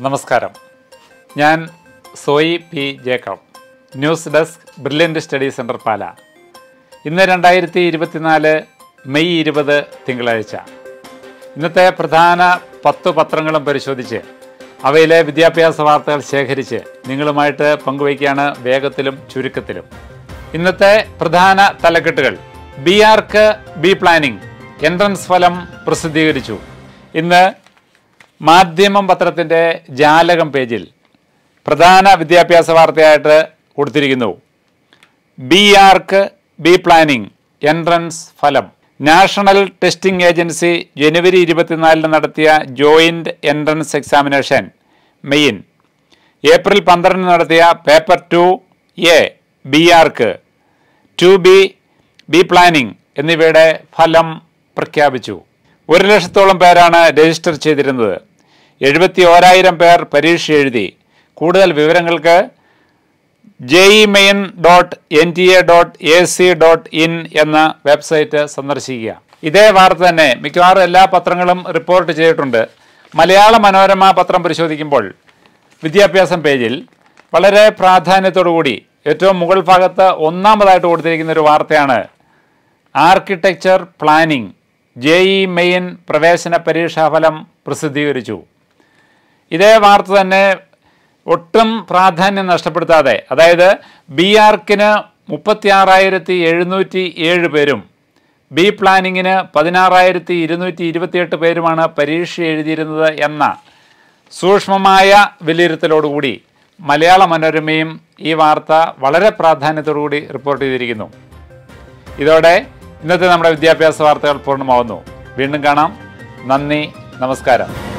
നമസ്കാരം ഞാൻ Soyi P Jacob news desk brilliant study centre Pala ഇന്ന് രണ്ടായിരത്തി ഇരുപത്തിനാല് മെയ് ഇരുപത് തിങ്കളാഴ്ച ഇന്നത്തെ പ്രധാന പത്ത് പത്രങ്ങളും പരിശോധിച്ച് അവയിലെ വിദ്യാഭ്യാസ വാർത്തകൾ ശേഖരിച്ച് നിങ്ങളുമായിട്ട് പങ്കുവയ്ക്കുകയാണ് വേഗത്തിലും ചുരുക്കത്തിലും ഇന്നത്തെ പ്രധാന തലക്കെട്ടുകൾ B Arch B planning entrance ഫലം പ്രസിദ്ധീകരിച്ചു ഇന്ന് മാധ്യമം പത്രത്തിൻ്റെ ജാലകം പേജിൽ പ്രധാന വിദ്യാഭ്യാസ വാർത്തയായിട്ട് കൊടുത്തിരിക്കുന്നു B Arch B planning entrance ഫലം നാഷണൽ ടെസ്റ്റിംഗ് ഏജൻസി ജനുവരി ഇരുപത്തിനാലിന് നടത്തിയ joint entrance examination main April പന്ത്രണ്ടിന് നടത്തിയ paper two A B Arch two B B planning എന്നിവയുടെ ഫലം പ്രഖ്യാപിച്ചു ഒരു ലക്ഷത്തോളം പേരാണ് രജിസ്റ്റർ ചെയ്തിരുന്നത് എഴുപത്തി ഓരായിരം പേർ പരീക്ഷ എഴുതി കൂടുതൽ വിവരങ്ങൾക്ക് JEE main dot N T A dot A C dot in എന്ന വെബ്സൈറ്റ് സന്ദർശിക്കുക ഇതേ വാർത്ത തന്നെ മിക്കവാറും എല്ലാ പത്രങ്ങളും റിപ്പോർട്ട് ചെയ്തിട്ടുണ്ട് മലയാള മനോരമ പത്രം പരിശോധിക്കുമ്പോൾ വിദ്യാഭ്യാസം പേജിൽ വളരെ പ്രാധാന്യത്തോടുകൂടി ഏറ്റവും മുകൾ ഭാഗത്ത് ഒന്നാമതായിട്ട് കൊടുത്തിരിക്കുന്ന ഒരു വാർത്തയാണ് ആർക്കിടെക്ചർ പ്ലാനിംഗ് ജെഇ മെയിൻ പ്രവേശന പരീക്ഷാഫലം പ്രസിദ്ധീകരിച്ചു ഇതേ വാർത്ത തന്നെ ഒട്ടും പ്രാധാന്യം നഷ്ടപ്പെടുത്താതെ അതായത് ബി ആർക്കിന് മുപ്പത്തി ആറായിരത്തി എഴുന്നൂറ്റി ഏഴ് പേരും ബി പ്ലാനിങ്ങിന് പതിനാറായിരത്തി ഇരുന്നൂറ്റി ഇരുപത്തിയെട്ട് പേരുമാണ് പരീക്ഷ എഴുതിയിരുന്നത് എന്ന സൂക്ഷ്മമായ വിലയിരുത്തലോടുകൂടി മലയാള മനോരമയും ഈ വാർത്ത വളരെ പ്രാധാന്യത്തോടുകൂടി റിപ്പോർട്ട് ചെയ്തിരിക്കുന്നു ഇതോടെ ഇന്നത്തെ നമ്മുടെ വിദ്യാഭ്യാസ വാർത്തകൾ പൂർണ്ണമാവുന്നു വീണ്ടും കാണാം നന്ദി നമസ്കാരം